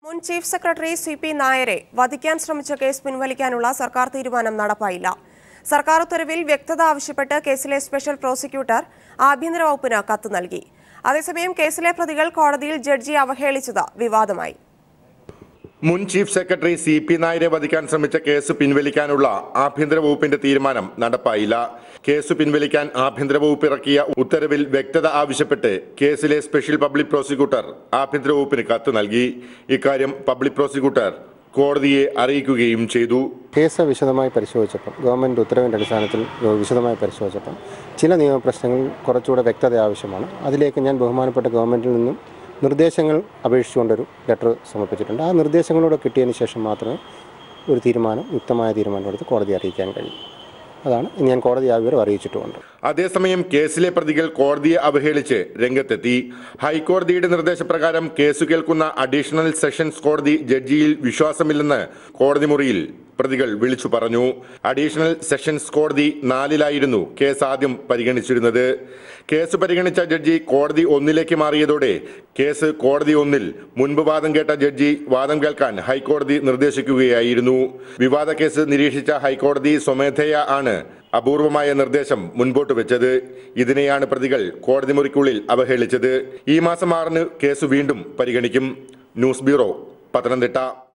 മുൻ chief secretary C P നായരെ വധിക്കാൻ ശ്രമിച്ച കേസ് പിൻവലിക്കാനുള്ള സർക്കാർ തീരുമാനം നടപ്പായില്ല സർക്കാർ ഉത്തരവിൽ വ്യക്തത ആവശ്യപ്പെട്ട് കേസിലെ സ്പെഷ്യൽ പ്രോസിക്യൂട്ടർ ആഭ്യന്തര വകുപ്പിന് കത്ത് നൽകി അതേസമയം കേസിലെ പ്രതികൾ കോടതിയിൽ ജഡ്ജിയെ അവഹേളിച്ചത് വിവാദമായി മുൻ ചീഫ് സെക്രട്ടറി സി പി നായരെ വധിക്കാൻ ശ്രമിച്ച കേസ് പിൻവലിക്കാനുള്ള ആഭ്യന്തര വകുപ്പിന്റെ തീരുമാനം നടപ്പായില്ല കേസ് പിൻവലിക്കാൻ ആഭ്യന്തര വകുപ്പ് ഇറക്കിയ ഉത്തരവിൽ വ്യക്തത ആവശ്യപ്പെട്ട് കേസിലെ സ്പെഷ്യൽ പബ്ലിക് പ്രോസിക്യൂട്ടർ ആഭ്യന്തര വകുപ്പിന് കത്ത് നൽകി ഇക്കാര്യം പബ്ലിക് പ്രോസിക്യൂട്ടർ കോടതിയെ അറിയിക്കുകയും ചെയ്തു കേസ് വിശദമായി പരിശോധിച്ചപ്പം ഗവൺമെൻറ് ഉത്തരവിൻ്റെ അടിസ്ഥാനത്തിൽ വിശദമായി പരിശോധിച്ചപ്പം ചില നിയമപ്രശ്നങ്ങൾ കുറച്ചുകൂടെ വ്യക്തത ആവശ്യമാണ് അതിലേക്ക് ഞാൻ ബഹുമാനപ്പെട്ട ഗവൺമെൻറ്റിൽ നിന്നും നിർദ്ദേശങ്ങൾ അപേക്ഷിച്ചുകൊണ്ടൊരു ലെറ്റർ സമർപ്പിച്ചിട്ടുണ്ട് ആ നിർദ്ദേശങ്ങളോട് കിട്ടിയതിന് ശേഷം മാത്രമേ ഒരു തീരുമാനം യുക്തമായ തീരുമാനം എടുത്ത് കോടതിയെ അറിയിക്കാൻ കഴിയും അതാണ് ഞാൻ കോടതി ആ വിവരം അറിയിച്ചിട്ടുമുണ്ട് അതേസമയം കേസിലെ പ്രതികൾ കോടതിയെ അവഹേളിച്ച് രംഗത്തെത്തി ഹൈക്കോടതിയുടെ നിർദ്ദേശപ്രകാരം കേസ് കേൾക്കുന്ന അഡീഷണൽ സെഷൻസ് കോടതി ജഡ്ജിയിൽ വിശ്വാസമില്ലെന്ന് കോടതി മുറിയിൽ പ്രതികൾ വിളിച്ചു പറഞ്ഞു അഡീഷണൽ സെഷൻസ് കോടതി നാലിലായിരുന്നു കേസ് ആദ്യം പരിഗണിച്ചിരുന്നത് കേസ് പരിഗണിച്ച ജഡ്ജി കോടതി ഒന്നിലേക്ക് മാറിയതോടെ കേസ് കോടതി ഒന്നിൽ മുൻപ് വാദം കേട്ട ജഡ്ജി വാദം കേൾക്കാൻ ഹൈക്കോടതി നിർദ്ദേശിക്കുകയായിരുന്നു വിവാദ കേസ് നിരീക്ഷിച്ച ഹൈക്കോടതി സ്വമേധയ ആണ് അപൂർവമായ നിർദ്ദേശം മുൻപോട്ട് വെച്ചത് ഇതിനെയാണ് പ്രതികൾ കോടതി മുറിക്കുള്ളിൽ അവഹേളിച്ചത് ഈ മാസം ആറിന് കേസ് വീണ്ടും പരിഗണിക്കും ന്യൂസ് ബ്യൂറോ പത്തനംതിട്ട